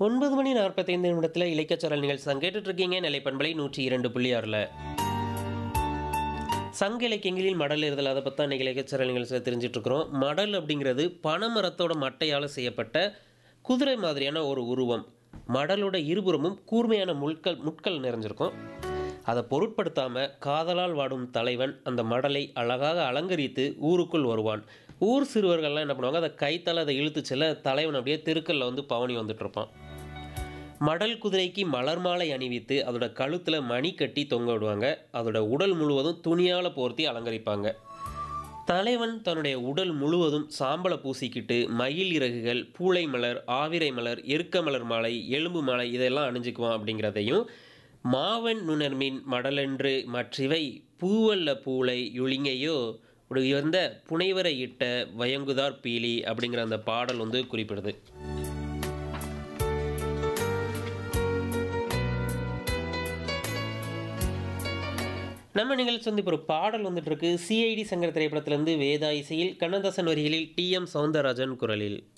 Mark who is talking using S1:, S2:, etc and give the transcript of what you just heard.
S1: ஒன்பது மணி நாற்பத்தைந்து நிமிடத்தில் இலக்கியச்சரல் நிகழ்ச்சி தான் கேட்டுட்டு இருக்கீங்க நிலைப்பண்பலை நூற்றி இரண்டு புள்ளி ஆறில் சங்க இலக்கியங்களில் மடல் இருதல் அதை பற்றி தான் இலக்கியச்சரல் நிகழ்ச்சியில் தெரிஞ்சிட்டு இருக்கிறோம் மடல் அப்படிங்கிறது பனைமரத்தோட மட்டையால் செய்யப்பட்ட குதிரை மாதிரியான ஒரு உருவம் மடலோட இருபுறமும் கூர்மையான முட்கள் முட்கள் நிறைஞ்சிருக்கும் அதை பொருட்படுத்தாமல் காதலால் வாடும் தலைவன் அந்த மடலை அழகாக அலங்கரித்து ஊருக்குள் வருவான் ஊர் சிறுவர்கள்லாம் என்ன பண்ணுவாங்க அதை கைத்தால் அதை இழுத்து செல்ல தலைவன் அப்படியே தெருக்கல்ல வந்து பவனி வந்துட்டு இருப்பான் மடல் குதிரைக்கு மலர் மாலை அணிவித்து அதோட கழுத்தில் மணி கட்டி தொங்க விடுவாங்க அதோட உடல் முழுவதும் துணியால் போர்த்தி அலங்கரிப்பாங்க தலைவன் தன்னுடைய உடல் முழுவதும் சாம்பலை பூசிக்கிட்டு மயில் இறகுகள் பூளை மலர் ஆவிரை மலர் எருக்க மலர் மாலை எலும்பு மாலை இதெல்லாம் அணிஞ்சுக்குவான் அப்படிங்கிறதையும் மாவன் நுணர்மின் மடலென்று மற்றிவை பூவல்ல பூளை யுளிங்கையோ உயர்ந்த புனைவரை இட்ட வயங்குதார் பீலி அப்படிங்கிற அந்த பாடல் வந்து குறிப்பிடுது நம்ம நிகழ்ச்சி வந்து இப்போ ஒரு பாடல் வந்துட்டு இருக்கு சிஐடி சங்கர் திரைப்படத்திலிருந்து வேதா இசையில் கண்ணதாசன் வரிகளில் டி எம் சவுந்தரராஜன் குரலில்